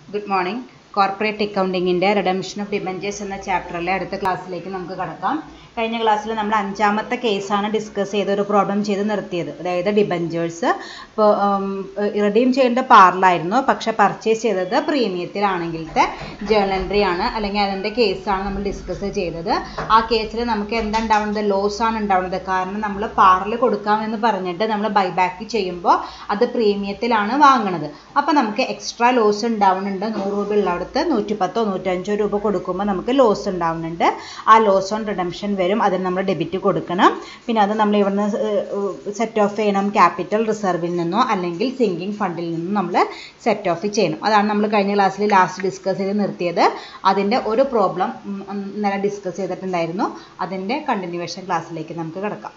Good morning corporate അക്കൗണ്ടിങ്ങിൻ്റെ redemption of debentures എന്ന ചാപ്റ്ററിലെ അടുത്ത ക്ലാസ്സിലേക്ക് നമുക്ക് കടക്കാം കഴിഞ്ഞ ക്ലാസ്സിൽ നമ്മൾ അഞ്ചാമത്തെ കേസാണ് ഡിസ്കസ് ചെയ്ത് ഒരു പ്രോബ്ലം ചെയ്ത് നിർത്തിയത് അതായത് ഡിബഞ്ചേഴ്സ് ഇപ്പോൾ റിഡീം ചെയ്യേണ്ട പാറിലായിരുന്നു പക്ഷെ പർച്ചേസ് ചെയ്തത് പ്രീമിയത്തിലാണെങ്കിലത്തെ ജേണൽ എൻട്രി ആണ് അല്ലെങ്കിൽ അതിൻ്റെ കേസാണ് നമ്മൾ ഡിസ്കസ് ചെയ്തത് ആ കേസിൽ നമുക്ക് എന്താ ഉണ്ടാവുന്നത് ലോസ് ആണ് ഉണ്ടാവുന്നത് കാരണം നമ്മൾ പാറിൽ കൊടുക്കാമെന്ന് പറഞ്ഞിട്ട് നമ്മൾ ബൈബാക്ക് ചെയ്യുമ്പോൾ അത് പ്രീമിയത്തിലാണ് വാങ്ങുന്നത് അപ്പോൾ നമുക്ക് എക്സ്ട്രാ ലോസ് ഉണ്ടാവുന്നുണ്ട് നൂറ് രൂപ ഉള്ളിടത്ത് നൂറ്റി പത്തോ നൂറ്റഞ്ചോ രൂപ കൊടുക്കുമ്പോൾ നമുക്ക് ലോസ് ഉണ്ടാവുന്നുണ്ട് ആ ലോസ് ഓൺ റിഡംഷൻ വരും അതിന് നമ്മൾ ഡെബിറ്റ് കൊടുക്കണം പിന്നെ അത് നമ്മൾ ഇവിടുന്ന് സെറ്റ് ഓഫ് ചെയ്യണം ക്യാപിറ്റൽ റിസർവിൽ നിന്നോ അല്ലെങ്കിൽ സിങ്കിങ് ഫണ്ടിൽ നിന്നോ നമ്മൾ സെറ്റ് ഓഫ് ചെയ്യണം അതാണ് നമ്മൾ കഴിഞ്ഞ ക്ലാസ്സിൽ ലാസ്റ്റ് ഡിസ്കസ് ചെയ്ത് നിർത്തിയത് അതിൻ്റെ ഒരു പ്രോബ്ലം ഇന്നലെ ഡിസ്കസ് ചെയ്തിട്ടുണ്ടായിരുന്നു അതിൻ്റെ കണ്ടിന്യൂവേഷൻ ക്ലാസ്സിലേക്ക് നമുക്ക് കിടക്കാം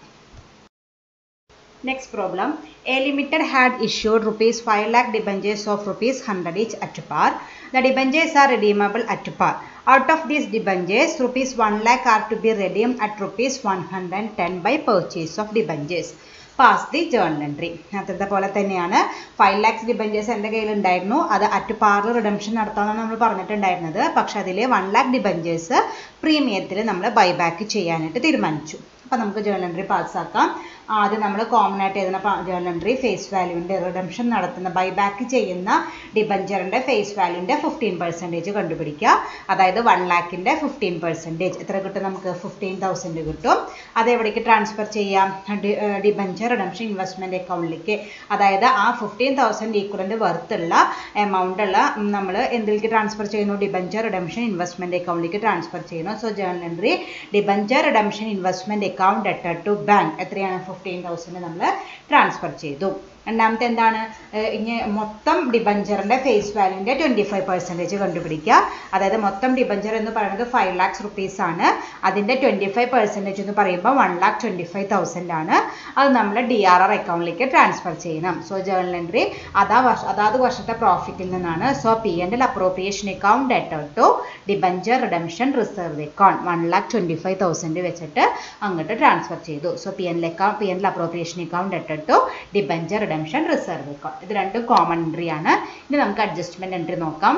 Next problem. A limited had issued rupees 5 lakh debentures of rupees 100 each at par. The debentures are redeemable at par. Out of these debentures, rupees 1 lakh are to be redeemed at rupees 110 by purchase of debentures. Pass the journal entry നേരത്തെ പോലെ തന്നെയാണ് five lakhs debentures എൻ്റെ കയ്യിൽ ഉണ്ടായിരുന്നു അത് at പാറിൽ redemption നടത്താമെന്നാണ് നമ്മൾ പറഞ്ഞിട്ടുണ്ടായിരുന്നത് പക്ഷെ അതിൽ വൺ ലാക്ക് ഡിബഞ്ചേഴ്സ് പ്രീമിയത്തിൽ നമ്മൾ ബൈബാക്ക് ചെയ്യാനായിട്ട് തീരുമാനിച്ചു അപ്പോൾ നമുക്ക് ജേണൽ എൻട്രി പാസ്സാക്കാം ആദ്യം നമ്മൾ കോമൺ ആയിട്ട് എഴുതുന്ന ജേണൽ എൻട്രി ഫേസ് വാല്യൂവിൻ്റെ റിഡംഷൻ നടത്തുന്ന ബൈബാക്ക് ചെയ്യുന്ന ഡിബഞ്ചറിൻ്റെ ഫേസ് വാല്യൂവിൻ്റെ ഫിഫ്റ്റീൻ പെർസെൻറ്റേജ് കണ്ടുപിടിക്കുക അതായത് വൺ ലാക്കിൻ്റെ ഫിഫ്റ്റീൻ പെർസെൻറ്റേജ് എത്ര കിട്ടും നമുക്ക് ഫിഫ്റ്റീൻ തൗസൻഡ് കിട്ടും അത് എവിടേക്ക് ട്രാൻസ്ഫർ ചെയ്യാം ഡിബഞ്ചർ റിഡംഷൻ ഇൻവെസ്റ്റ്മെൻറ്റ് അക്കൗണ്ടിലേക്ക് അതായത് ആ ഫിഫ്റ്റീൻ തൗസൻഡ് ഈക്വലൻ്റ് വർത്തുള്ള എമൗണ്ട് ഉള്ള നമ്മൾ എന്തിലേക്ക് ട്രാൻസ്ഫർ ചെയ്യുന്നു ഡിബഞ്ചർ റിഡംഷൻ ഇൻവെസ്റ്റ്മെൻറ്റ് അക്കൗണ്ടിലേക്ക് ട്രാൻസ്ഫർ ചെയ്യുന്നു so journal entry debenture redemption investment account debtor to bank എത്രയാണ് ഫിഫ്റ്റീൻ തൗസൻഡ് നമ്മൾ ട്രാൻസ്ഫർ ചെയ്തു രണ്ടാമത്തെ എന്താണ് ഇനി മൊത്തം ഡിബഞ്ചറിൻ്റെ ഫേസ് വാല്യൂൻ്റെ ട്വൻറ്റി ഫൈവ് പെർസെൻറ്റേജ് കണ്ടുപിടിക്കുക അതായത് മൊത്തം ഡിബഞ്ചർ എന്ന് പറയുന്നത് ഫൈവ് ലാക്സ് റുപ്പീസ് ആണ് അതിൻ്റെ ട്വൻറ്റി ഫൈവ് പെർസെൻറ്റേജ് എന്ന് പറയുമ്പോൾ one lakh twenty five thousand ആണ് അത് നമ്മൾ ഡി ആർ ആർ അക്കൗണ്ടിലേക്ക് ട്രാൻസ്ഫർ ചെയ്യണം സോ ജേണൽ എൻട്രി അതാ വർഷ അതാത് വർഷത്തെ പ്രോഫിറ്റിൽ നിന്നാണ് സോ പി എൻ്റെ appropriation account debtor to debenture redemption reserve account one lakh twenty five thousand വെച്ചിട്ട് അങ്ങോട്ട് ട്രാൻസ്ഫർ ചെയ്തു so P and account P എൻ്റെ appropriation account debtor to debenture redemption reserve account ഇത് രണ്ടും കോമൺ എൻട്രി ആണ് ഇനി നമുക്ക് അഡ്ജസ്റ്റ്മെന്റ് എൻട്രി നോക്കാം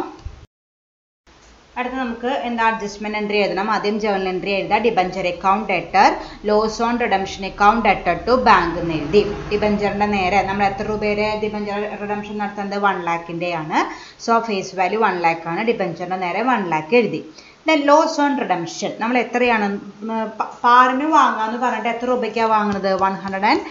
അടുത്ത നമുക്ക് എന്താ അഡ്ജസ്റ്റ്മെന്റ് എൻട്രി എഴുതണം ആദ്യം ജേണൽ എൻട്രി എഴുതാം debenture account debtor loss on redemption account debtor to bank എന്ന് എഴുതി ഡിബഞ്ചറിന്റെ നേരെ നമ്മൾ എത്ര രൂപയുടെ ഡിബഞ്ചർ റിഡംഷൻ നടത്തുന്നത് വൺ ലാക്കിൻ്റെ ആണ് so face value one lakh ആണ് ഡിബഞ്ചറിന്റെ നേരെ വൺ ലാക്ക് എഴുതി ദെൻ ലോസ് ഓൺ റിഡംഷൻ നമ്മൾ എത്രയാണ് പാറിന് വാങ്ങാന്ന് പറഞ്ഞിട്ട് എത്ര രൂപയ്ക്കാണ് വാങ്ങുന്നത് വൺ ഹൺഡ്രഡ് ആൻഡ്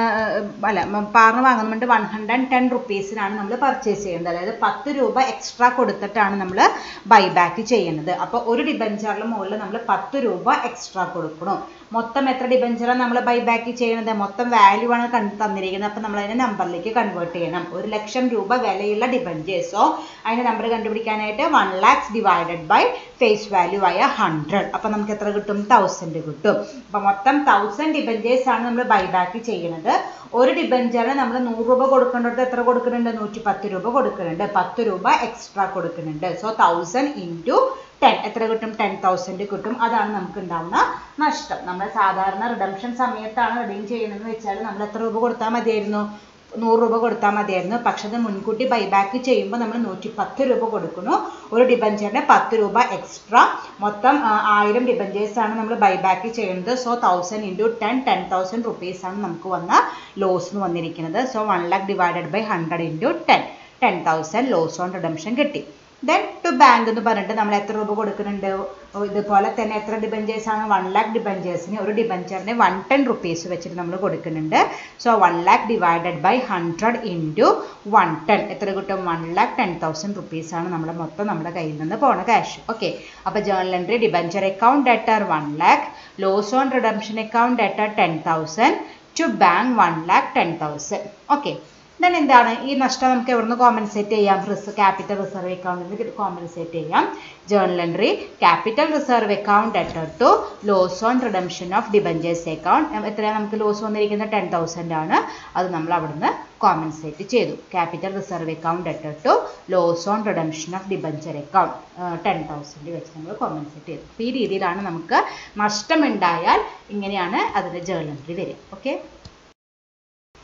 അല്ല പാറിന് വാങ്ങുന്നുണ്ട് വൺ ഹൺഡ്രഡ് ആൻഡ് ടെൻ റുപ്പീസിനാണ് നമ്മൾ പർച്ചേസ് ചെയ്യുന്നത് അതായത് പത്ത് രൂപ എക്സ്ട്രാ കൊടുത്തിട്ടാണ് നമ്മൾ ബൈബാക്ക് ചെയ്യുന്നത് അപ്പോൾ ഒരു ഡിബഞ്ചറിന് മുകളിൽ നമ്മൾ പത്ത് രൂപ എക്സ്ട്രാ കൊടുക്കണം മൊത്തം എത്ര ഡിബഞ്ചറാണ് നമ്മൾ ബൈബാക്ക് ചെയ്യുന്നത് മൊത്തം വാല്യൂ ആണ് തന്നിരിക്കുന്നത് അപ്പോൾ നമ്മൾ അതിനെ നമ്പറിലേക്ക് കൺവേർട്ട് ചെയ്യണം ഒരു ലക്ഷം രൂപ വിലയുള്ള ഡിബഞ്ചേഴ്സോ അതിൻ്റെ നമ്പർ കണ്ടുപിടിക്കാനായിട്ട് one lakhs divided by face value ആയ ഹൺഡ്രഡ് അപ്പോൾ നമുക്ക് എത്ര കിട്ടും തൗസൻഡ് കിട്ടും അപ്പോൾ മൊത്തം തൗസൻഡ് ഡിബഞ്ചേഴ്സ് ആണ് നമ്മൾ ബൈബാക്ക് ചെയ്യുന്നത് ഒരു ഡിബഞ്ചറിന് നമ്മൾ നൂറ് രൂപ കൊടുക്കേണ്ടത് എത്ര കൊടുക്കുന്നുണ്ട് നൂറ്റി പത്ത് രൂപ കൊടുക്കുന്നുണ്ട് പത്ത് രൂപ എക്സ്ട്രാ കൊടുക്കുന്നുണ്ട് സോ തൗസൻഡ് ഇൻറ്റു ടെൻ എത്ര കിട്ടും ടെൻ തൗസൻഡ് കിട്ടും അതാണ് നമുക്ക് ഉണ്ടാവുന്ന നഷ്ടം നമ്മൾ സാധാരണ റിഡംഷൻ സമയത്താണ് റിഡീം ചെയ്യുന്നതെന്ന് വെച്ചാൽ നമ്മൾ എത്ര രൂപ കൊടുത്താൽ മതിയായിരുന്നു നൂറ് രൂപ കൊടുത്താൽ മതിയായിരുന്നു പക്ഷെ അത് മുൻകൂട്ടി ബൈബാക്ക് ചെയ്യുമ്പോൾ നമ്മൾ നൂറ്റി പത്ത് രൂപ കൊടുക്കുന്നു ഒരു ഡിബഞ്ചറിന് പത്ത് രൂപ എക്സ്ട്രാ മൊത്തം ആയിരം ഡിബഞ്ചേഴ്സ് ആണ് നമ്മൾ ബൈബാക്ക് ചെയ്യുന്നത് so thousand into ten ten thousand rupees ആണ് നമുക്ക് വന്ന ലോസ് എന്ന് വന്നിരിക്കുന്നത് so one lakh divided by hundred into ten ten thousand loss on redemption കിട്ടി ദെൻ ടു ബാങ്ക് എന്ന് പറഞ്ഞിട്ട് നമ്മൾ എത്ര രൂപ കൊടുക്കുന്നുണ്ട് ഇതുപോലെ തന്നെ എത്ര ഡിബഞ്ചേഴ്സ് ആണ് വൺ ലാക്ക് ഡിബഞ്ചേഴ്സിന് ഒരു ഡിബഞ്ചറിന് വൺ ടെൻ റുപ്പീസ് വെച്ചിട്ട് നമ്മൾ കൊടുക്കുന്നുണ്ട് so one lakh divided by hundred into one ten എത്ര കിട്ടും one lakh ten thousand rupees ആണ് നമ്മുടെ മൊത്തം നമ്മുടെ കയ്യിൽ നിന്ന് പോണ ക്യാഷ് ഓക്കെ അപ്പോൾ journal entry debenture account debtor one lakh loss on redemption account debtor ten thousand to bank one lakh ten thousand okay then എന്താണ് ഈ നഷ്ടം നമുക്ക് എവിടുന്ന് കോമ്പൻസേറ്റ് ചെയ്യാം റിസ് ക്യാപിറ്റൽ റിസർവ് അക്കൗണ്ടിൽ നിന്ന് കോമ്പൻസേറ്റ് ചെയ്യാം journal entry capital reserve account debtor to loss on redemption of debentures account എത്രയാണ് നമുക്ക് ലോസ് വന്നിരിക്കുന്നത് ടെൻ തൗസൻഡ് ആണ് അത് നമ്മൾ അവിടുന്ന് കോമ്പൻസേറ്റ് ചെയ്തു capital reserve account debtor to loss on redemption of debenture account ten thousand വെച്ച് നമ്മൾ കോമ്പൻസേറ്റ് ചെയ്തു അപ്പോൾ ഈ രീതിയിലാണ് നമുക്ക് നഷ്ടമുണ്ടായാൽ ഇങ്ങനെയാണ് അതിൻ്റെ ജേണൽ എൻട്രി വരിക ഓക്കെ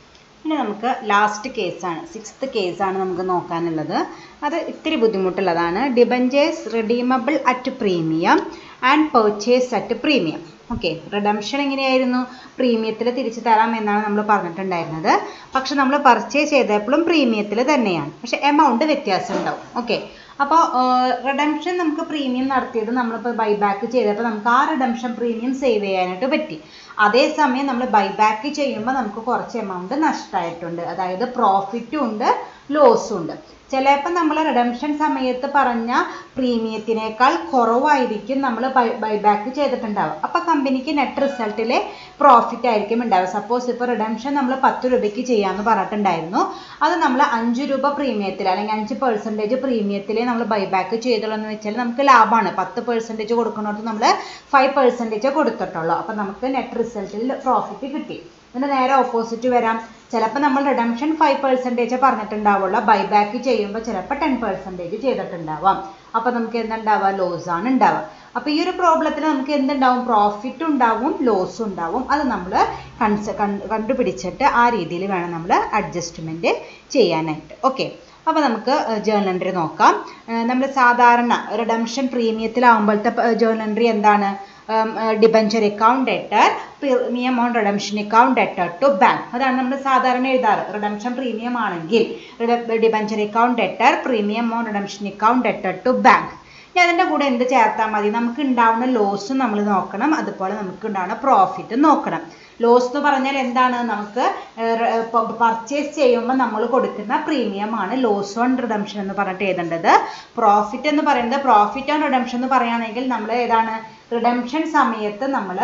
ഇനി നമുക്ക് ലാസ്റ്റ് കേസാണ് സിക്സ്ത് കേസാണ് നമുക്ക് നോക്കാനുള്ളത് അത് ഇത്തിരി ബുദ്ധിമുട്ടുള്ളതാണ് debentures redeemable at premium and purchase at premium okay redemption എങ്ങനെയായിരുന്നു പ്രീമിയത്തിൽ തിരിച്ചു തരാം എന്നാണ് നമ്മൾ പറഞ്ഞിട്ടുണ്ടായിരുന്നത് പക്ഷെ നമ്മൾ പർച്ചേസ് ചെയ്തപ്പോഴും പ്രീമിയത്തിൽ തന്നെയാണ് പക്ഷെ എമൗണ്ട് വ്യത്യാസം ഉണ്ടാവും ഓക്കെ അപ്പോൾ റിഡംഷൻ നമുക്ക് പ്രീമിയം നടത്തിയത് നമ്മളിപ്പോൾ ബൈബാക്ക് ചെയ്തപ്പോൾ നമുക്ക് ആ റിഡംഷൻ പ്രീമിയം സേവ് ചെയ്യാനായിട്ട് പറ്റി അതേസമയം നമ്മൾ ബൈബാക്ക് ചെയ്യുമ്പോൾ നമുക്ക് കുറച്ച് എമൗണ്ട് നഷ്ടമായിട്ടുണ്ട് അതായത് പ്രോഫിറ്റും ഉണ്ട് ലോസും ഉണ്ട് ചിലപ്പോൾ നമ്മൾ റിഡംഷൻ സമയത്ത് പറഞ്ഞ പ്രീമിയത്തിനേക്കാൾ കുറവായിരിക്കും നമ്മൾ ബൈ ബൈബാക്ക് ചെയ്തിട്ടുണ്ടാവുക അപ്പോൾ കമ്പനിക്ക് നെറ്റ് റിസൾട്ടിലെ പ്രോഫിറ്റ് ആയിരിക്കും ഉണ്ടാവുക സപ്പോസ് ഇപ്പോൾ റിഡംഷൻ നമ്മൾ പത്ത് രൂപയ്ക്ക് ചെയ്യാമെന്ന് പറഞ്ഞിട്ടുണ്ടായിരുന്നു അത് നമ്മൾ അഞ്ച് രൂപ പ്രീമിയത്തിൽ അല്ലെങ്കിൽ അഞ്ച് പെർസെൻറ്റേജ് പ്രീമിയത്തിൽ നമ്മൾ ബൈബാക്ക് ചെയ്തുള്ളൂ എന്ന് വെച്ചാൽ നമുക്ക് ലാഭമാണ് പത്ത് പെർസെൻറ്റേജ് കൊടുക്കുന്നിടത്ത് നമ്മൾ ഫൈവ് പെർസെൻറ്റേജ് കൊടുത്തിട്ടുള്ളൂ അപ്പോൾ നമുക്ക് നെറ്റ് റിസൾട്ടിൽ പ്രോഫിറ്റ് കിട്ടി ഇതിന് നേരെ ഓപ്പോസിറ്റ് വരാം ചിലപ്പോൾ നമ്മൾ റിഡംഷൻ ഫൈവ് പെർസെൻറ്റേജ് പറഞ്ഞിട്ടുണ്ടാവുള്ളൂ ബൈബാക്ക് ചെയ്യുമ്പോൾ ചിലപ്പോൾ ടെൻ പെർസെൻറ്റേജ് ചെയ്തിട്ടുണ്ടാവാം അപ്പോൾ നമുക്ക് എന്തുണ്ടാവുക ലോസ് ആണ് ഉണ്ടാവുക അപ്പോൾ ഈ ഒരു പ്രോബ്ലത്തിൽ നമുക്ക് എന്തുണ്ടാവും പ്രോഫിറ്റ് ഉണ്ടാവും ലോസ് ഉണ്ടാവും അത് നമ്മൾ കൺസ കണ്ടുപിടിച്ചിട്ട് ആ രീതിയിൽ വേണം നമ്മൾ അഡ്ജസ്റ്റ്മെൻറ്റ് ചെയ്യാനായിട്ട് ഓക്കെ അപ്പോൾ നമുക്ക് ജേർണൽ എൻട്രി നോക്കാം നമ്മൾ സാധാരണ റിഡംഷൻ പ്രീമിയത്തിലാവുമ്പോഴത്തെ ജേർണൽ എൻട്രി എന്താണ് debenture account debtor premium on redemption account debtor to bank അതാണ് നമ്മൾ സാധാരണ എഴുതാറ് റിഡംഷൻ പ്രീമിയം ആണെങ്കിൽ debenture account debtor premium on redemption account debtor to bank ഇനി അതിൻ്റെ കൂടെ എന്ത് ചേർത്താൽ മതി നമുക്ക് ഉണ്ടാവുന്ന ലോസും നമ്മൾ നോക്കണം അതുപോലെ നമുക്ക് ഉണ്ടാവുന്ന പ്രോഫിറ്റ് നോക്കണം ലോസ് എന്ന് പറഞ്ഞാൽ എന്താണ് നമുക്ക് പർച്ചേസ് ചെയ്യുമ്പോൾ നമ്മൾ കൊടുക്കുന്ന പ്രീമിയമാണ് ലോസ് ഓൺ റിഡംഷൻ എന്ന് പറഞ്ഞിട്ട് എഴുതേണ്ടത് പ്രോഫിറ്റ് എന്ന് പറയുന്നത് പ്രോഫിറ്റ് ഓൺ റിഡംഷൻ എന്ന് പറയുകയാണെങ്കിൽ നമ്മൾ ഏതാണ് റിഡംഷൻ സമയത്ത് നമ്മൾ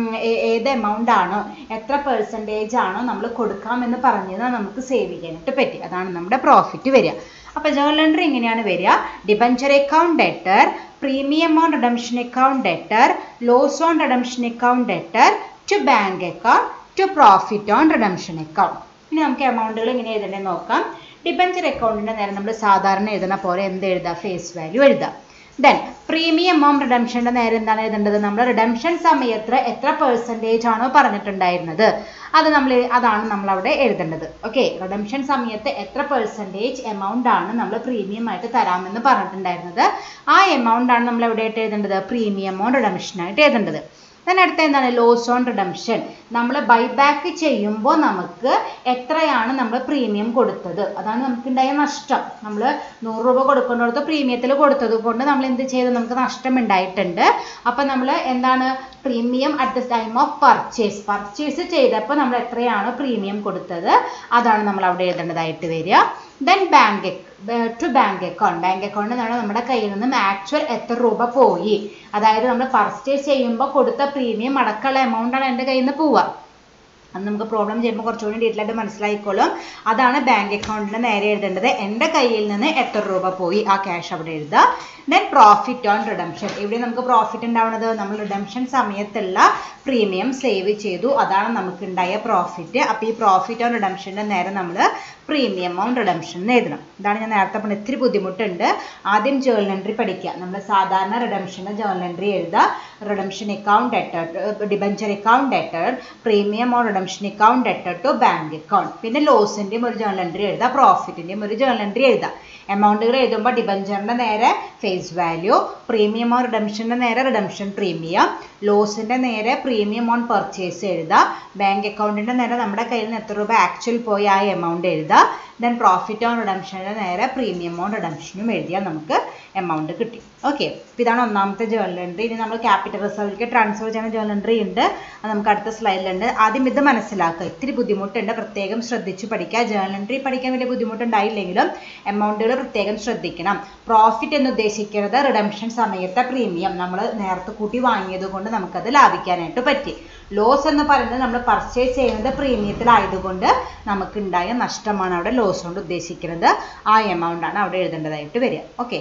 ഏത് എമൗണ്ട് ആണോ എത്ര പെർസെൻറ്റേജ് ആണോ നമ്മൾ കൊടുക്കാമെന്ന് പറഞ്ഞത് നമുക്ക് സേവ് ചെയ്യാനായിട്ട് പറ്റി അതാണ് നമ്മുടെ പ്രോഫിറ്റ് വരിക അപ്പോൾ ജേർണൽ എൻട്രി ഇങ്ങനെയാണ് വരിക debenture account debtor premium on redemption account debtor loss on redemption account debtor to bank account to profit on redemption account ഇനി നമുക്ക് എമൗണ്ടുകൾ ഇങ്ങനെ എഴുതേണ്ടത് നോക്കാം ഡിബഞ്ചർ അക്കൗണ്ടിൻ്റെ നേരെ നമ്മൾ സാധാരണ എഴുതുന്ന പോലെ എന്ത് എഴുതാം ഫേസ് വാല്യൂ എഴുതാം ദെൻ പ്രീമിയം ഓം റിഡംഷൻ്റെ നേരെ എന്താണ് എഴുതേണ്ടത് നമ്മൾ റിഡംഷൻ സമയത്ത് എത്ര പെർസെൻറ്റേജ് ആണോ പറഞ്ഞിട്ടുണ്ടായിരുന്നത് അത് നമ്മൾ അതാണ് നമ്മൾ അവിടെ എഴുതേണ്ടത് ഓക്കെ റിഡംഷൻ സമയത്ത് എത്ര പെർസെൻറ്റേജ് എമൗണ്ട് ആണ് നമ്മൾ പ്രീമിയം ആയിട്ട് തരാമെന്ന് പറഞ്ഞിട്ടുണ്ടായിരുന്നത് ആ എമൗണ്ട് ആണ് നമ്മൾ എവിടെയായിട്ട് എഴുതേണ്ടത് പ്രീമിയം ഓൺ റിഡംഷനായിട്ട് എഴുതേണ്ടത് then അടുത്ത എന്താണ് ലോസ് ഓൺ റിഡംഷൻ നമ്മൾ ബൈബാക്ക് ചെയ്യുമ്പോൾ നമുക്ക് എത്രയാണ് നമ്മൾ പ്രീമിയം കൊടുത്തത് അതാണ് നമുക്കുണ്ടായ നഷ്ടം നമ്മൾ നൂറ് രൂപ കൊടുക്കുന്നിടത്ത് പ്രീമിയത്തിൽ കൊടുത്തത് കൊണ്ട് നമ്മൾ എന്ത് ചെയ്തു നമുക്ക് നഷ്ടം ഉണ്ടായിട്ടുണ്ട് അപ്പം നമ്മൾ എന്താണ് premium at the time of purchase purchase ചെയ്തപ്പോൾ നമ്മൾ എത്രയാണ് പ്രീമിയം കൊടുത്തത് അതാണ് നമ്മൾ അവിടെ എഴുതേണ്ടതായിട്ട് വരിക then bank to bank account bank account എന്നാണ് നമ്മുടെ കയ്യിൽ നിന്നും ആക്ച്വൽ എത്ര രൂപ പോയി അതായത് നമ്മൾ പർച്ചേസ് ചെയ്യുമ്പോൾ കൊടുത്ത പ്രീമിയം അടക്കമുള്ള എമൗണ്ടാണ് എൻ്റെ കയ്യിൽ നിന്ന് പോവുക അത് നമുക്ക് പ്രോബ്ലം ചെയ്യുമ്പോൾ കുറച്ചുകൂടി ഡീറ്റെയിൽ ആയിട്ട് മനസ്സിലായിക്കോളും അതാണ് ബാങ്ക് അക്കൗണ്ടിന് നേരെ എഴുതേണ്ടത് എൻ്റെ കയ്യിൽ നിന്ന് എത്ര രൂപ പോയി ആ ക്യാഷ് അവിടെ എഴുതുക ദെൻ പ്രോഫിറ്റ് ഓൺ റിഡംഷൻ ഇവിടെ നമുക്ക് പ്രോഫിറ്റ് ഉണ്ടാവുന്നത് നമ്മൾ റിഡംഷൻ സമയത്തുള്ള പ്രീമിയം സേവ് ചെയ്തു അതാണ് നമുക്ക് ഉണ്ടായ പ്രോഫിറ്റ് അപ്പോൾ ഈ പ്രോഫിറ്റ് ഓൺ റിഡംഷൻ്റെ നേരെ നമ്മൾ പ്രീമിയം ഓൺ റിഡംഷൻ എന്ന് എഴുതണം ഇതാണ് ഞാൻ നേരത്തെ പറഞ്ഞത് ഇത്തിരി ബുദ്ധിമുട്ടുണ്ട് ആദ്യം ജേർണൽ എൻട്രി പഠിക്കുക നമ്മൾ സാധാരണ റിഡംഷന് ജേർണൽ എൻട്രി എഴുതുക redemption account debtor debenture account debtor premium on redemption account debtor to bank account പിന്നെ ലോസിൻ്റെയും ഒരു ജേർണൽ എൻട്രി എഴുതുക പ്രോഫിറ്റിൻ്റെയും ഒരു ജേർണൽ എൻട്രി എഴുതുക എമൗണ്ടുകൾ എഴുതുമ്പോൾ ഡിബഞ്ചറിൻ്റെ നേരെ ഫേസ് വാല്യൂ പ്രീമിയം ഓൺ റിഡംഷൻ്റെ നേരെ റിഡംഷൻ പ്രീമിയം ലോസിൻ്റെ നേരെ പ്രീമിയം ഓൺ പർച്ചേസ് എഴുതുക ബാങ്ക് അക്കൗണ്ടിൻ്റെ നേരെ നമ്മുടെ കയ്യിൽ നിന്ന് എത്ര രൂപ ആക്ച്വൽ പോയി ആ എമൗണ്ട് എഴുതുക ദെൻ പ്രോഫിറ്റ് ഓൺ റിഡംഷൻ്റെ നേരെ പ്രീമിയം ഓൺ റിഡംഷനും എഴുതിയാൽ നമുക്ക് എമൗണ്ട് കിട്ടി ഓക്കെ അപ്പോൾ ഇതാണ് ഒന്നാമത്തെ ജേർണൽ എൻട്രി ഇനി നമ്മൾ ക്യാപിറ്റൽ റിസർവിലേക്ക് ട്രാൻസ്ഫർ ചെയ്യുന്ന ജേർണൽ എൻട്രി ഉണ്ട് അത് നമുക്ക് അടുത്ത സ്ലൈഡിലുണ്ട് ആദ്യം ഇത് മനസ്സിലാക്കുക ഇത്തിരി ബുദ്ധിമുട്ടുണ്ട് പ്രത്യേകം ശ്രദ്ധിച്ച് പഠിക്കുക ജേർണൽ എൻട്രി പഠിക്കാൻ വലിയ ബുദ്ധിമുട്ടുണ്ടായില്ലെങ്കിലും എമൗണ്ടുകൾ പ്രത്യേകം ശ്രദ്ധിക്കണം പ്രോഫിറ്റ് എന്ന് ഉദ്ദേശിക്കുന്നത് റിഡംഷൻ സമയത്തെ പ്രീമിയം നമ്മൾ നേരത്തെ കൂട്ടി വാങ്ങിയത് കൊണ്ട് നമുക്കത് ലാഭിക്കാനായിട്ട് പറ്റി ലോസ് എന്ന് പറയുന്നത് നമ്മൾ പർച്ചേസ് ചെയ്യുന്നത് പ്രീമിയത്തിലായതുകൊണ്ട് നമുക്കുണ്ടായ നഷ്ടമാണ് അവിടെ ലോസ് കൊണ്ട് ഉദ്ദേശിക്കുന്നത് ആ എമൗണ്ട് ആണ് അവിടെ എഴുതേണ്ടതായിട്ട് വരിക ഓക്കെ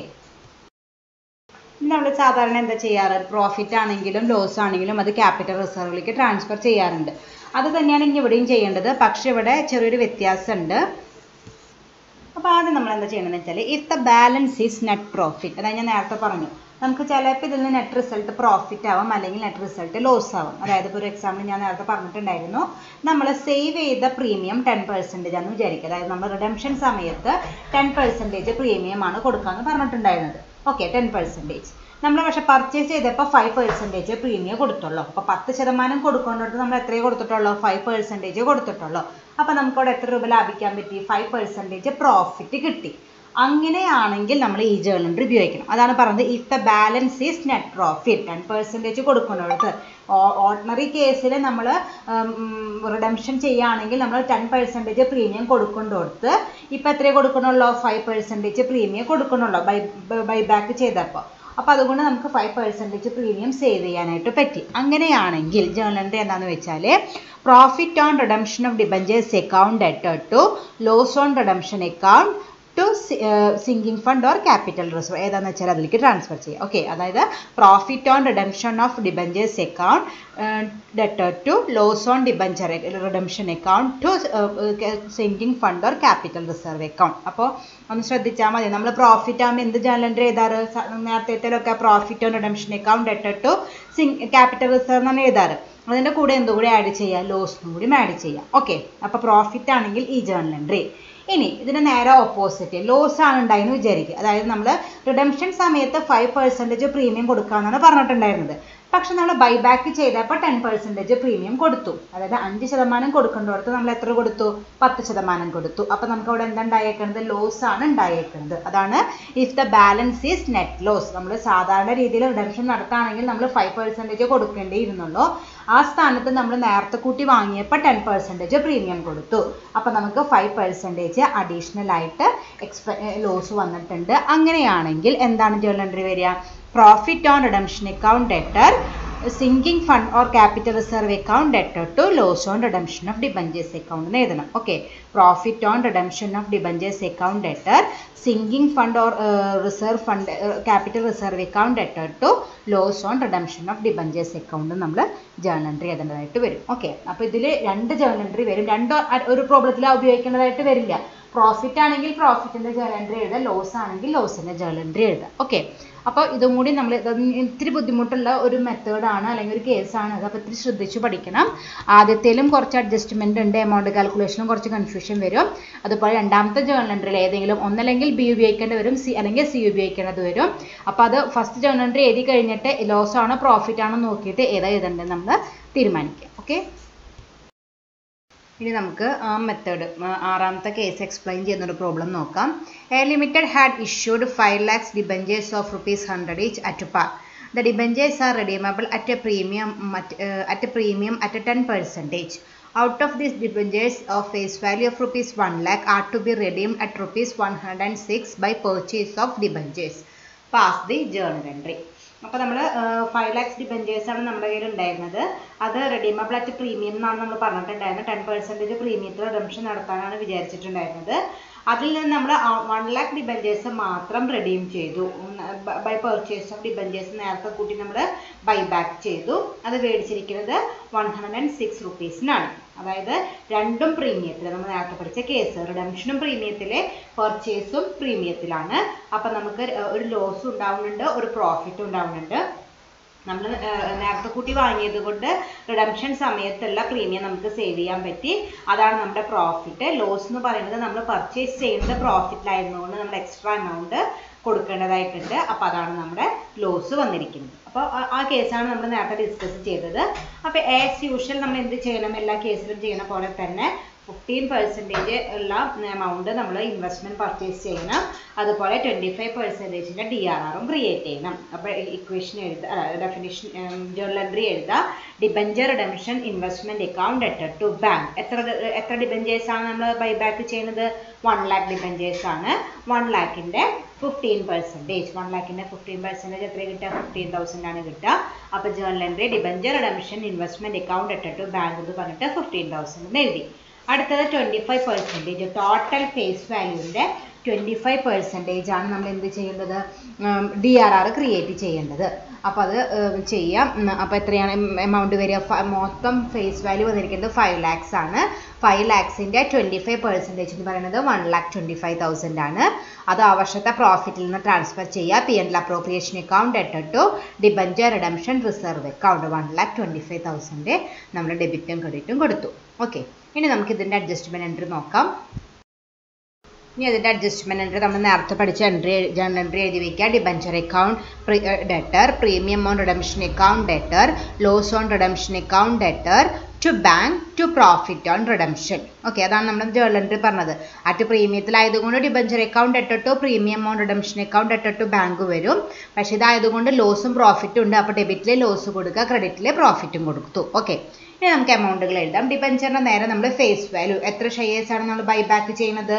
നമ്മൾ സാധാരണ എന്താ ചെയ്യാറ് പ്രോഫിറ്റ് ആണെങ്കിലും ലോസ് ആണെങ്കിലും അത് ക്യാപിറ്റൽ റിസർവിലേക്ക് ട്രാൻസ്ഫർ ചെയ്യാറുണ്ട് അത് തന്നെയാണ് ഇനി ഇവിടെയും ചെയ്യേണ്ടത് പക്ഷെ ഇവിടെ ചെറിയൊരു വ്യത്യാസമുണ്ട് അപ്പോൾ ആദ്യം നമ്മൾ എന്താ ചെയ്യണമെന്ന് വെച്ചാൽ if the balance is net profit അതായത് ഞാൻ നേരത്തെ പറഞ്ഞു നമുക്ക് ചിലപ്പോൾ ഇതിൽ നിന്ന് നെറ്റ് റിസൾട്ട് പ്രോഫിറ്റ് ആവാം അല്ലെങ്കിൽ നെറ്റ് റിസൾട്ട് ലോസ് ആവാം അതായത് ഇപ്പോൾ ഒരു എക്സാമ്പിൾ ഞാൻ നേരത്തെ പറഞ്ഞിട്ടുണ്ടായിരുന്നു നമ്മൾ സേവ് ചെയ്ത പ്രീമിയം ടെൻ പെർസെൻറ്റേജ് ആണെന്ന് വിചാരിക്കുക അതായത് നമ്മൾ റിഡംഷൻ സമയത്ത് ടെൻ പെർസെൻറ്റേജ് പ്രീമിയം ആണ് കൊടുക്കാമെന്ന് പറഞ്ഞിട്ടുണ്ടായിരുന്നത് ഓക്കെ ടെൻ പെർസെൻറ്റേജ് നമ്മൾ പക്ഷെ പർച്ചേസ് ചെയ്തപ്പോൾ ഫൈവ് പെർസെൻറ്റേജ് പ്രീമിയം കൊടുത്തുള്ളൂ അപ്പോൾ പത്ത് ശതമാനം കൊടുക്കേണ്ടത് നമ്മൾ എത്രയേ കൊടുത്തിട്ടുള്ളൂ ഫൈവ് പെർസെൻറ്റേജ് കൊടുത്തിട്ടുള്ളൂ അപ്പോൾ നമുക്കവിടെ എത്ര രൂപ ലാഭിക്കാൻ പറ്റി ഫൈവ് പെർസെൻറ്റേജ് പ്രോഫിറ്റ് കിട്ടി അങ്ങനെയാണെങ്കിൽ നമ്മൾ ഈ ജേർണൽ ഉപയോഗിക്കണം അതാണ് പറഞ്ഞത് if the balance is net profit ten percentage കൊടുക്കുന്നിടത്ത് ഓർഡിനറി കേസിൽ നമ്മൾ റിഡംഷൻ ചെയ്യുകയാണെങ്കിൽ നമ്മൾ ടെൻ പെർസെൻറ്റേജ് പ്രീമിയം കൊടുക്കുന്നിടത്ത് ഇപ്പം എത്രയേ കൊടുക്കണുള്ളൂ ഫൈവ് പെർസെൻറ്റേജ് പ്രീമിയം കൊടുക്കണുള്ളൂ ബൈ ബൈ ബാക്ക് ചെയ്തപ്പോൾ അപ്പോൾ അതുകൊണ്ട് നമുക്ക് ഫൈവ് പെർസെൻറ്റേജ് പ്രീമിയം സേവ് ചെയ്യാനായിട്ട് പറ്റി അങ്ങനെയാണെങ്കിൽ ജേർണൽ എൻട്രി എന്താണെന്ന് വെച്ചാൽ profit on redemption of debentures account debtor to loss on redemption account to sinking fund or capital reserve ഏതാണെന്ന് വെച്ചാൽ അതിലേക്ക് ട്രാൻസ്ഫർ ചെയ്യാം ഓക്കെ അതായത് profit on redemption of debentures account debtor to loss on debenture redemption account to sinking fund or capital reserve account അപ്പോൾ ഒന്ന് ശ്രദ്ധിച്ചാൽ മതി നമ്മൾ പ്രോഫിറ്റ് ആകുമ്പോൾ എന്ത് ജേർണൽ എൻട്രി ചെയ്താറ് നേരത്തേലൊക്കെ profit on redemption account debtor to sink capital reserve എന്നാണ് എഴുതാറ് അതിൻ്റെ കൂടെ എന്തും കൂടി ആഡ് ചെയ്യാം ലോസിനും കൂടി ആഡ് ചെയ്യാം ഓക്കെ അപ്പോൾ പ്രോഫിറ്റ് ആണെങ്കിൽ ഈ ജേർണൽ എൻട്രി ഇനി ഇതിന് നേരെ ഓപ്പോസിറ്റ് ലോസ് ആണ് ഉണ്ടായെന്ന് വിചാരിക്കുക അതായത് നമ്മൾ റിഡംഷൻ സമയത്ത് ഫൈവ് പെർസെൻറ്റേജ് പ്രീമിയം കൊടുക്കാമെന്നാണ് പറഞ്ഞിട്ടുണ്ടായിരുന്നത് പക്ഷെ നമ്മൾ ബൈബാക്ക് ചെയ്തപ്പോൾ ടെൻ പെർസെൻറ്റേജ് പ്രീമിയം കൊടുത്തു അതായത് അഞ്ച് ശതമാനം കൊടുക്കേണ്ടടുത്ത് നമ്മൾ എത്ര കൊടുത്തു പത്ത് ശതമാനം കൊടുത്തു അപ്പോൾ നമുക്ക് അവിടെ എന്താ ഉണ്ടായേക്കുന്നത് ലോസ് ആണ് ഉണ്ടായേക്കുന്നത് അതാണ് if the balance is net loss നമ്മൾ സാധാരണ രീതിയിൽ റിഡംഷൻ നടത്തുകയാണെങ്കിൽ നമ്മൾ ഫൈവ് പെർസെൻറ്റേജ് കൊടുക്കേണ്ടിയിരുന്നുള്ളൂ ആ സ്ഥാനത്ത് നമ്മൾ നേരത്തെ കൂട്ടി വാങ്ങിയപ്പോൾ ടെൻ പെർസെൻറ്റേജ് പ്രീമിയം കൊടുത്തു അപ്പോൾ നമുക്ക് ഫൈവ് പെർസെൻറ്റേജ് അഡീഷണൽ ആയിട്ട് എക്സ്പെ ലോസ് വന്നിട്ടുണ്ട് അങ്ങനെയാണെങ്കിൽ എന്താണ് ജേർണൽ എൻട്രി വരിക profit on redemption account debtor sinking fund or capital reserve account debtor to loss on redemption of debentures account എന്ന് എഴുതണം okay profit on redemption of debentures account debtor sinking fund or reserve fund capital reserve account debtor to loss on redemption of debentures account നമ്മൾ journal entry എഴുതേണ്ടതായിട്ട് വരും okay അപ്പോൾ ഇതിൽ രണ്ട് journal entry വരും രണ്ട് ഒരു പ്രോബ്ലത്തിൽ ഉപയോഗിക്കേണ്ടതായിട്ട് വരില്ല പ്രോഫിറ്റ് ആണെങ്കിൽ പ്രോഫിറ്റിൻ്റെ ജേർണൽ എൻട്രി എഴുതുക ലോസ് ആണെങ്കിൽ ലോസിൻ്റെ ജേർണൽ എൻട്രി എഴുതുക ഓക്കെ അപ്പോൾ ഇതും കൂടി നമ്മൾ ഇത്തിരി ബുദ്ധിമുട്ടുള്ള ഒരു മെത്തേഡാണ് അല്ലെങ്കിൽ ഒരു കേസാണ് അത് അപ്പോൾ ഇത്തിരി ശ്രദ്ധിച്ച് പഠിക്കണം ആദ്യത്തേലും കുറച്ച് അഡ്ജസ്റ്റ്മെൻ്റ് ഉണ്ട് എമൗണ്ട് കാൽക്കുലേഷനും കുറച്ച് കൺഫ്യൂഷൻ വരും അതുപോലെ രണ്ടാമത്തെ ജേർണൽ എൻട്രിയിൽ ഏതെങ്കിലും ഒന്നല്ലെങ്കിൽ ബി ഉപയോഗിക്കേണ്ടി വരും സി അല്ലെങ്കിൽ സി ഉപയോഗിക്കേണ്ടത് വരും അപ്പോൾ അത് ഫസ്റ്റ് ജേർണൽ എൻട്രി എഴുതി കഴിഞ്ഞിട്ട് ലോസ് ആണോ പ്രോഫിറ്റ് ആണോ നോക്കിയിട്ട് ഏതാ എഴുതേണ്ടത് നമ്മൾ തീരുമാനിക്കാം ഓക്കെ ഇനി നമുക്ക് ആ മെത്തേഡ് ആറാമത്തെ കേസ് എക്സ്പ്ലെയിൻ ചെയ്യുന്നൊരു പ്രോബ്ലം നോക്കാം A limited had issued five lakhs debentures of rupees hundred each at par the debentures are redeemable at a premium at a premium at a 10 percentage out of these debentures of face value of rupees 1 lakh are to be redeemed at rupees 106 by purchase of debentures pass the journal entry അപ്പോൾ നമ്മൾ five lakhs debentures ആണ് നമ്മുടെ കയ്യിൽ ഉണ്ടായിരുന്നത് അത് redeemable at premium എന്നാണ് നമ്മൾ പറഞ്ഞിട്ടുണ്ടായിരുന്നത് ടെൻ പെർസെൻറ്റേജ് പ്രീമിയത്തിൽ റിഡംഷൻ നടത്താനാണ് വിചാരിച്ചിട്ടുണ്ടായിരുന്നത് അതിൽ നിന്ന് നമ്മൾ വൺ ലാക്ക് ഡിബഞ്ചേഴ്സ് മാത്രം റെഡീം ചെയ്തു ബൈ പർച്ചേസ് ഓഫ് ഡിബഞ്ചേഴ്സ് നേരത്തെ കൂട്ടി നമ്മൾ ബൈ ബാക്ക് ചെയ്തു അത് മേടിച്ചിരിക്കുന്നത് വൺ ഹൺഡ്രഡ് ആൻഡ് സിക്സ് റുപ്പീസിനാണ് അതായത് രണ്ടും പ്രീമിയത്തിൽ നമ്മൾ നേരത്തെ പഠിച്ച കേസ് റിഡംഷനും പ്രീമിയത്തിലെ പർച്ചേസും പ്രീമിയത്തിലാണ് അപ്പം നമുക്ക് ഒരു ലോസ് ഉണ്ടാവുന്നുണ്ട് ഒരു പ്രോഫിറ്റ് ഉണ്ടാവുന്നുണ്ട് നമ്മൾ നേരത്തെ കൂട്ടി വാങ്ങിയത് കൊണ്ട് റിഡംഷൻ സമയത്തുള്ള പ്രീമിയം നമുക്ക് സേവ് ചെയ്യാൻ പറ്റി അതാണ് നമ്മുടെ പ്രോഫിറ്റ് ലോസ് എന്ന് പറയുന്നത് നമ്മൾ പർച്ചേസ് ചെയ്യുന്നത് പ്രോഫിറ്റിലായിരുന്നുകൊണ്ട് നമ്മൾ എക്സ്ട്രാ എമൗണ്ട് കൊടുക്കേണ്ടതായിട്ടുണ്ട് അപ്പോൾ അതാണ് നമ്മുടെ ലോസ് വന്നിരിക്കുന്നത് അപ്പോൾ ആ കേസാണ് നമ്മൾ നേരത്തെ ഡിസ്കസ് ചെയ്തത് അപ്പോൾ ആസ് യൂഷ്വൽ നമ്മൾ എന്ത് ചെയ്യണം എല്ലാ കേസിലും ചെയ്യുന്ന പോലെ തന്നെ ഫിഫ്റ്റീൻ പെർസെൻറ്റേജ് ഉള്ള എമൗണ്ട് നമ്മൾ ഇൻവെസ്റ്റ്മെൻറ്റ് പർച്ചേസ് ചെയ്യണം അതുപോലെ ട്വൻറ്റി ഫൈവ് പെർസെൻറ്റേജിൻ്റെ ഡി ആർ ആറും ക്രിയേറ്റ് ചെയ്യണം അപ്പോൾ ഇക്വേഷൻ എഴുതുക ഡെഫിനിഷൻ ജേർണൽ എൻട്രി എഴുതുക debenture redemption investment account debtor to bank എത്ര എത്ര ഡിബഞ്ചേഴ്സ് ആണ് നമ്മൾ ബൈബാക്ക് ചെയ്യുന്നത് വൺ ലാക്ക് ഡിബഞ്ചേഴ്സ് ആണ് വൺ ലാക്കിൻ്റെ ഫിഫ്റ്റീൻ പെർസെൻറ്റേജ് വൺ ലാക്കിൻ്റെ ഫിഫ്റ്റീൻ പെർസെൻറ്റേജ് എത്ര കിട്ടുക ഫിഫ്റ്റീൻ തൗസൻഡ് ആണ് കിട്ടുക അപ്പോൾ journal entry debenture redemption investment account debtor to bank എന്ന് പറഞ്ഞിട്ട് ഫിഫ്റ്റീൻ തൗസൻഡ് എഴുതി അടുത്തത് twenty five percentage total face വാല്യൂവിൻ്റെ ട്വൻറ്റി ഫൈവ് പെർസെൻറ്റേജ് ആണ് നമ്മൾ എന്ത് ചെയ്യേണ്ടത് ഡി ആർ ആർ ക്രിയേറ്റ് ചെയ്യേണ്ടത് അപ്പോൾ അത് ഏർ ചെയ്യാം ഉം, അപ്പോൾ എത്രയാണ് എമൗണ്ട് വരിക ഫ- മൊത്തം ഫേസ് വാല്യൂ വന്നിരിക്കുന്നത് ഫൈവ് ലാക്സ് ആണ് ഫൈവ് ലാക്സിൻ്റെ ട്വൻറ്റി ഫൈവ് പെർസെൻറ്റേജ് എന്ന് പറയുന്നത് one lakh twenty five thousand ആണ് അത് ആ വർഷത്തെ പ്രോഫിറ്റിൽ നിന്ന് ട്രാൻസ്ഫർ ചെയ്യുക P N appropriation account debtor to debenture redemption reserve account one lakh twenty five thousand നമ്മൾ ഡെബിറ്റും ക്രെഡിറ്റും കൊടുത്തു ഓക്കെ ഇനി നമുക്ക് ഇതിൻ്റെ അഡ്ജസ്റ്റ്മെൻറ്റ് എൻട്രി നോക്കാം ഇനി അതിൻ്റെ അഡ്ജസ്റ്റ്മെൻറ്റ് എൻട്രി നമ്മൾ നേരത്തെ പഠിച്ച എൻട്രി ജേണൽ എൻട്രി എഴുതി വയ്ക്കുക debenture account debtor premium on redemption account debtor loss on redemption account debtor to bank to profit on redemption okay അതാണ് നമ്മൾ ജേണൽ എൻട്രി പറഞ്ഞത് അറ്റ് പ്രീമിയത്തിലായതുകൊണ്ട് debenture account debtor to premium on redemption account debtor to bank വരും പക്ഷേ ഇതായതുകൊണ്ട് ലോസും പ്രോഫിറ്റും ഉണ്ട് അപ്പോൾ ഡെബിറ്റിലെ loss കൊടുക്കുക ക്രെഡിറ്റിലെ പ്രോഫിറ്റും കൊടുത്തു ഓക്കെ ഇനി നമുക്ക് എമൗണ്ടുകൾ എഴുതാം ഡിബഞ്ചറിൻ്റെ നേരെ നമ്മൾ ഫേസ് വാല്യൂ എത്ര ഷെയർസ് ആണ് നമ്മൾ ബൈ ബാക്ക് ചെയ്യുന്നത്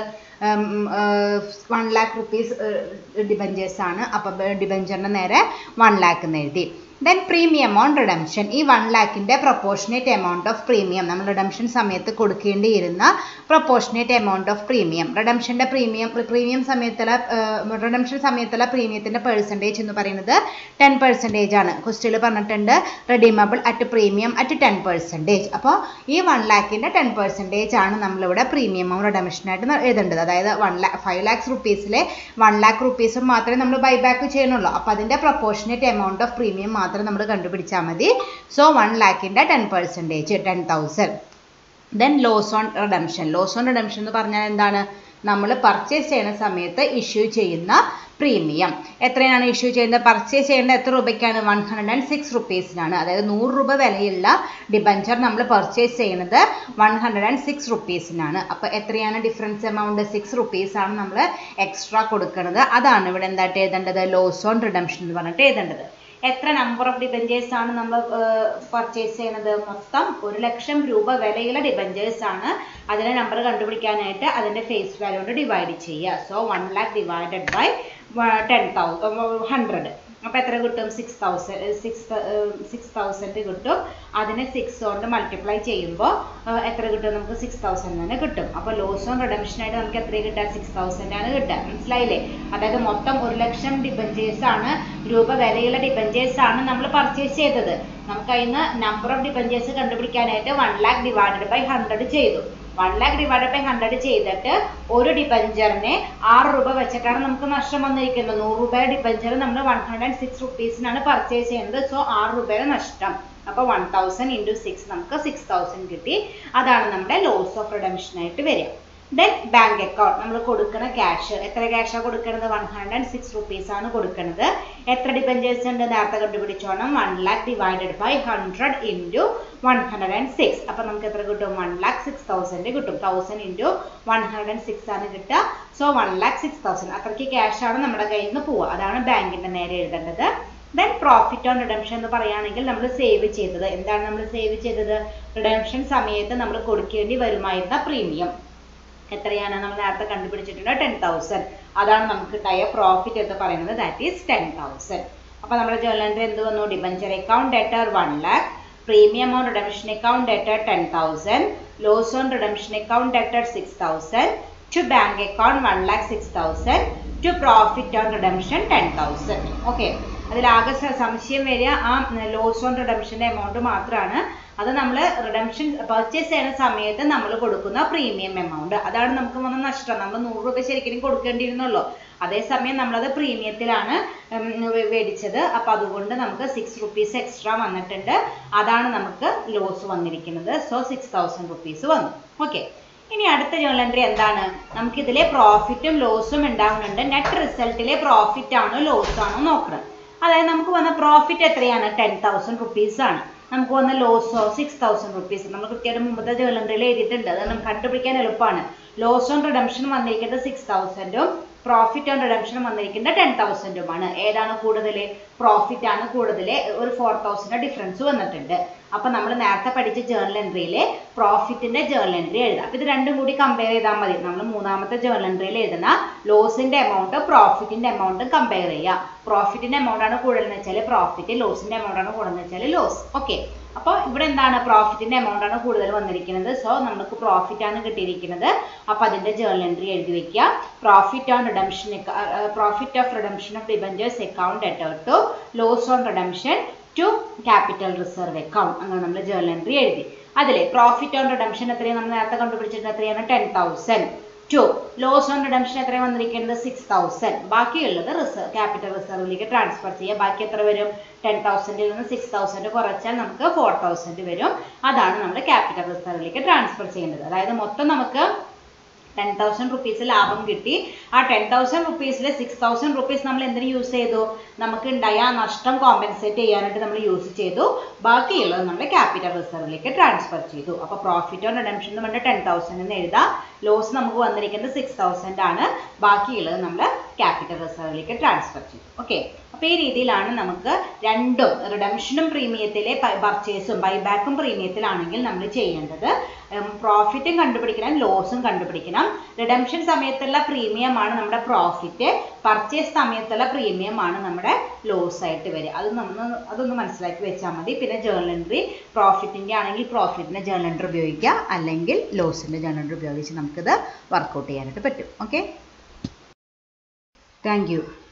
വൺ ലാക്ക് റുപ്പീസ് ഡിബഞ്ചേഴ്സ് ആണ് അപ്പം ഡിബഞ്ചറിൻ്റെ നേരെ വൺ ലാക്ക് എന്ന് എഴുതി ദെൻ പ്രീമിയം ഓൺ റിഡംഷൻ ഈ വൺ ലാക്കിൻ്റെ പ്രൊപ്പോർഷനേറ്റ് എമൗണ്ട് ഓഫ് പ്രീമിയം നമ്മൾ റിഡംഷൻ സമയത്ത് കൊടുക്കേണ്ടിയിരുന്ന പ്രൊപ്പോർഷനേറ്റ് എമൗണ്ട് ഓഫ് പ്രീമിയം റിഡംഷൻ്റെ പ്രീമിയം പ്രീമിയം സമയത്തുള്ള റിഡംഷൻ സമയത്തുള്ള പ്രീമിയത്തിൻ്റെ പെർസെൻറ്റേജ് എന്ന് പറയുന്നത് ടെൻ പെർസെൻറ്റേജ് ആണ് ക്വസ്റ്റിൽ പറഞ്ഞിട്ടുണ്ട് redeemable at premium at ten percentage അപ്പോൾ ഈ വൺ ലാക്കിൻ്റെ ടെൻ പെർസെൻറ്റേജ് ആണ് നമ്മളിവിടെ പ്രീമിയമോ റിഡംഷനായിട്ട് എഴുതേണ്ടത് അതായത് വൺ ലാക്ക് ഫൈവ് ലാക്സ് റുപ്പീസിലെ വൺ ലാക്ക് റുപ്പീസ് മാത്രമേ നമ്മൾ ബൈ ബാക്ക് ചെയ്യണുള്ളൂ അപ്പോൾ അതിൻ്റെ പ്രൊപ്പോർഷനേറ്റ് എമൗണ്ട് ഓഫ് പ്രീമിയം മാത്രം നമ്മൾ കണ്ടുപിടിച്ചാൽ മതി സോ വൺ ലാക്കിൻ്റെ ten percentage ten thousand then loss on redemption loss on redemption എന്ന് പറഞ്ഞാൽ എന്താണ് നമ്മൾ പർച്ചേസ് ചെയ്യുന്ന സമയത്ത് ഇഷ്യൂ ചെയ്യുന്ന പ്രീമിയം എത്രയാണ് ഇഷ്യൂ ചെയ്യുന്നത് പർച്ചേസ് ചെയ്യേണ്ട എത്ര രൂപയ്ക്കാണ് വൺ ഹൺഡ്രഡ് ആൻഡ് സിക്സ് റുപ്പീസിനാണ് അതായത് നൂറ് രൂപ വിലയുള്ള ഡിബഞ്ചർ നമ്മൾ പർച്ചേസ് ചെയ്യുന്നത് വൺ ഹൺഡ്രഡ് ആൻഡ് സിക്സ് റുപ്പീസിനാണ് അപ്പോൾ എത്രയാണ് ഡിഫറൻസ് എമൗണ്ട് സിക്സ് റുപ്പീസാണ് നമ്മൾ എക്സ്ട്രാ കൊടുക്കുന്നത് അതാണ് ഇവിടെ എന്തായിട്ട് എഴുതേണ്ടത് ലോസ് ഓൺ റിഡംഷൻ എന്ന് പറഞ്ഞിട്ട് എഴുതേണ്ടത് എത്ര നമ്പർ ഓഫ് ഡിബഞ്ചേഴ്സ് ആണ് നമ്മൾ പർച്ചേസ് ചെയ്യുന്നത് മൊത്തം ഒരു ലക്ഷം രൂപ വിലയുള്ള ഡിബഞ്ചേഴ്സ് ആണ് അതിന്റെ നമ്പർ കണ്ടുപിടിക്കാനായിട്ട് അതിന്റെ ഫേസ് വാല്യൂ കൊണ്ട് ഡിവൈഡ് ചെയ്യുക so one lakh divided by ten thousand hundred അപ്പോൾ എത്ര കിട്ടും six thousand six six thousand കിട്ടും അതിനെ സിക്സ് കൊണ്ട് മൾട്ടിപ്ലൈ ചെയ്യുമ്പോൾ എത്ര കിട്ടും നമുക്ക് സിക്സ് തൗസൻഡ് തന്നെ കിട്ടും അപ്പോൾ ലോസ് ഓൺ റിഡംഷൻ ആയിട്ട് നമുക്ക് എത്ര കിട്ടുക സിക്സ് തൗസൻഡ് ആണ് കിട്ടുക മനസ്സിലായില്ലേ അതായത് മൊത്തം ഒരു ലക്ഷം ഡിബഞ്ചേഴ്സ് ആണ് രൂപ വിലയുള്ള ഡിബഞ്ചേഴ്സ് ആണ് നമ്മൾ പർച്ചേസ് ചെയ്തത് നമുക്ക് അതിന് നമ്പർ ഓഫ് ഡിബഞ്ചേഴ്സ് കണ്ടുപിടിക്കാനായിട്ട് one lakh divided by hundred ചെയ്തു one lakh divide by hundred ചെയ്തിട്ട് ഒരു ഡിബഞ്ചറിനെ ആറ് രൂപ വെച്ചിട്ടാണ് നമുക്ക് നഷ്ടം വന്നിരിക്കുന്നത് നൂറ് രൂപയുടെ ഡിബഞ്ചർ നമ്മൾ വൺ ഹൺഡ്രഡ് ആൻഡ് സിക്സ് റുപ്പീസിനാണ് പർച്ചേസ് ചെയ്യുന്നത് സോ ആറ് രൂപയുടെ നഷ്ടം അപ്പോൾ വൺ തൗസൻഡ് ഇൻറ്റു സിക്സ് നമുക്ക് സിക്സ് തൗസൻഡ് കിട്ടി അതാണ് നമ്മുടെ ലോസ് ഓഫ് റിഡംഷൻ ആയിട്ട് വരിക ദെൻ ബാങ്ക് അക്കൗണ്ട് നമ്മൾ കൊടുക്കുന്ന ക്യാഷ് എത്ര ക്യാഷാണ് കൊടുക്കുന്നത് one hundred and six rupees ആണ് കൊടുക്കുന്നത് എത്ര ഡിബഞ്ചേഴ്സ് ഉണ്ട് നേരത്തെ കണ്ടുപിടിച്ചോണം one lakh divided by hundred into one hundred and six അപ്പം നമുക്ക് എത്ര കിട്ടും വൺ ലാക്ക് സിക്സ് തൗസൻഡ് കിട്ടും thousand into one hundred and six ആണ് കിട്ടുക so one lakh six thousand അത്രയ്ക്ക് ക്യാഷാണ് നമ്മുടെ കയ്യിൽ നിന്ന് പോവുക അതാണ് ബാങ്കിൻ്റെ നേരെ എഴുതേണ്ടത് ദെൻ പ്രോഫിറ്റ് ഓൺ റിഡംഷൻ എന്ന് പറയുകയാണെങ്കിൽ നമ്മൾ സേവ് ചെയ്തത് എന്താണ് നമ്മൾ സേവ് ചെയ്തത് റിഡംഷൻ സമയത്ത് നമ്മൾ കൊടുക്കേണ്ടി വരുമായിരുന്ന പ്രീമിയം എത്രയാണ് നമ്മൾ നേരത്തെ കണ്ടുപിടിച്ചിട്ടുണ്ട് ടെൻ തൗസൻഡ് അതാണ് നമുക്ക് ഉണ്ടായ പ്രോഫിറ്റ് എന്ന് പറയുന്നത് ദാറ്റ് ഈസ് ടെൻ തൗസൻഡ് അപ്പോൾ നമ്മുടെ ജേർണൽ എൻട്രി എന്ത് വന്നു debenture account debtor one lakh premium on redemption account debtor ten thousand loss on redemption account debtor six thousand to bank account one lakh six thousand to profit on redemption ten thousand okay അതിലാകെ സ- സംശയം വരിക ആ loss on റിഡംഷൻ്റെ amount മാത്രമാണ് അത് നമ്മൾ redemption purchase ചെയ്യുന്ന സമയത്ത് നമ്മൾ കൊടുക്കുന്ന പ്രീമിയം എമൗണ്ട് അതാണ് നമുക്ക് വന്ന നഷ്ടം നമ്മൾ നൂറ് രൂപ ശരിക്കും കൊടുക്കേണ്ടിയിരുന്നുള്ളൂ അതേസമയം നമ്മളത് പ്രീമിയത്തിലാണ് ഉം, വേ- മേടിച്ചത് അപ്പം അതുകൊണ്ട് നമുക്ക് സിക്സ് റുപ്പീസ് എക്സ്ട്രാ വന്നിട്ടുണ്ട് അതാണ് നമുക്ക് ലോസ് വന്നിരിക്കുന്നത് സോ സിക്സ് തൗസൻഡ് റുപ്പീസ് വന്നു ഓക്കെ ഇനി അടുത്ത ജേണൽ എൻട്രി എന്താണ് നമുക്ക് ഇതിലെ പ്രോഫിറ്റും ലോസും ഉണ്ടാവുന്നുണ്ട് നെറ്റ് റിസൾട്ടിലെ പ്രോഫിറ്റ് ആണോ ലോസ് ആണോ നോക്കണം അതായത് നമുക്ക് വന്ന പ്രോഫിറ്റ് എത്രയാണ് ടെൻ തൗസൻഡ് റുപ്പീസ് ആണ് നമുക്ക് വന്ന ലോസോ സിക്സ് തൗസൻഡ് റുപ്പീസ് നമ്മൾ കൃത്യമായിട്ട് മുമ്പത്തെ ജേണൽ എൻട്രിയിൽ എഴുതിയിട്ടുണ്ട് അത് നമുക്ക് കണ്ടുപിടിക്കാൻ എളുപ്പമാണ് ലോസ് ഓൺ റിഡംഷൻ വന്നിരിക്കുന്നത് സിക്സ് തൗസൻഡും പ്രോഫിറ്റ് ഓൺ റിഡംഷൻ വന്നിരിക്കുന്നത് ടെൻ തൗസൻഡുമാണ് ഏതാണ് കൂടുതൽ പ്രോഫിറ്റ് ആണ് കൂടുതൽ ഒരു ഫോർ തൗസൻഡ് ഡിഫറൻസ് വന്നിട്ടുണ്ട് അപ്പൊ നമ്മൾ നേരത്തെ പഠിച്ച ജേണൽ എൻട്രിയിലെ പ്രോഫിറ്റിന്റെ ജേർണൽ എൻട്രി എഴുതാം അപ്പൊ ഇത് രണ്ടും കൂടി കമ്പയർ ചെയ്താൽ മതി നമ്മൾ മൂന്നാമത്തെ ജേർണൽ എൻട്രിയിൽ എഴുതുന്ന ലോസിന്റെ എമൗണ്ട് പ്രോഫിറ്റിന്റെ എമൗണ്ട് കമ്പയർ ചെയ്യുക പ്രോഫിറ്റിന്റെ എമൗണ്ട് ആണ് കൂടുതലെന്ന് വെച്ചാൽ പ്രോഫിറ്റ് ലോസിന്റെ എമൗണ്ട് ആണ് കൂടുതലെന്ന് വെച്ചാൽ ലോസ് ഓക്കെ അപ്പോൾ ഇവിടെ എന്താണ് പ്രോഫിറ്റിന്റെ എമൗണ്ട് ആണ് കൂടുതൽ വന്നിരിക്കുന്നത് സോ നമുക്ക് പ്രോഫിറ്റ് ആണ് കിട്ടിയിരിക്കുന്നത് അപ്പോൾ അതിന്റെ ജേർണൽ എൻട്രി എഴുതി വെക്കുക profit on redemption profit of redemption of debentures account debtor to loss on redemption to capital reserve account അങ്ങനെ നമ്മൾ ജേർണൽ എൻട്രി എഴുതി അതിലെ പ്രോഫിറ്റ് ഓൺ റിഡംഷൻ എത്രയാണ് നമ്മൾ നേരത്തെ കണ്ടുപിടിച്ചിട്ട് എത്രയാണ് ten thousand to loss on redemption എത്രയാണ് വന്നിരിക്കുന്നത് സിക്സ് തൗസൻഡ് ബാക്കിയുള്ളത് റിസർവ് ക്യാപിറ്റൽ റിസർവിലേക്ക് ട്രാൻസ്ഫർ ചെയ്യുക ബാക്കി എത്ര വരും ടെൻ തൗസൻഡിൽ നിന്ന് സിക്സ് തൗസൻഡ് കുറച്ചാൽ നമുക്ക് ഫോർ തൗസൻഡ് വരും അതാണ് നമ്മൾ ക്യാപിറ്റൽ റിസർവിലേക്ക് ട്രാൻസ്ഫർ ചെയ്യേണ്ടത് അതായത് മൊത്തം നമുക്ക് ടെൻ തൗസൻഡ് റുപ്പീസ് ലാഭം കിട്ടി ആ ടെൻ തൗസൻഡ് റുപ്പീസിൽ സിക്സ് തൗസൻഡ് റുപ്പീസ് നമ്മൾ എന്തിനു യൂസ് ചെയ്തു നമുക്ക് ഉണ്ടായ ആ നഷ്ടം കോമ്പൻസേറ്റ് ചെയ്യാനായിട്ട് നമ്മൾ യൂസ് ചെയ്തു ബാക്കിയുള്ളത് നമ്മൾ ക്യാപിറ്റൽ റിസർവിലേക്ക് ട്രാൻസ്ഫർ ചെയ്തു അപ്പോൾ പ്രോഫിറ്റ് ഓൺ റിഡംഷൻ എന്ന് പറഞ്ഞാൽ ടെൻ തൗസൻഡ് എന്ന് എഴുതാം ലോസ് നമുക്ക് വന്നിരിക്കുന്നത് സിക്സ് തൗസൻഡ് ആണ് ബാക്കിയുള്ളത് നമ്മൾ ക്യാപിറ്റൽ റിസർവിലേക്ക് ട്രാൻസ്ഫർ ചെയ്തു ഓക്കെ അപ്പോൾ ഈ രീതിയിലാണ് നമുക്ക് രണ്ടും റിഡംഷനും പ്രീമിയത്തിലെ പർച്ചേസും ബൈബാക്കും പ്രീമിയത്തിലാണെങ്കിൽ നമ്മൾ ചെയ്യേണ്ടത് പ്രോഫിറ്റും കണ്ടുപിടിക്കണം ലോസും കണ്ടുപിടിക്കണം റിഡംഷൻ സമയത്തുള്ള പ്രീമിയം ആണ് നമ്മുടെ പ്രോഫിറ്റ് പർച്ചേസ് സമയത്തുള്ള പ്രീമിയം ആണ് നമ്മുടെ ലോസ് ആയിട്ട് വരിക അത് നമ്മൾ അതൊന്ന് മനസ്സിലാക്കി വെച്ചാൽ മതി പിന്നെ ജേർണൽ എൻട്രി പ്രോഫിറ്റിൻ്റെ ആണെങ്കിൽ പ്രോഫിറ്റിൻ്റെ ജേർണൽ എൻട്രി ഉപയോഗിക്കുക അല്ലെങ്കിൽ ലോസിൻ്റെ ജേർണൽ എൻട്രി ഉപയോഗിച്ച് നമുക്കിത് വർക്കൗട്ട് ചെയ്യാനായിട്ട് പറ്റും ഓക്കെ താങ്ക് യു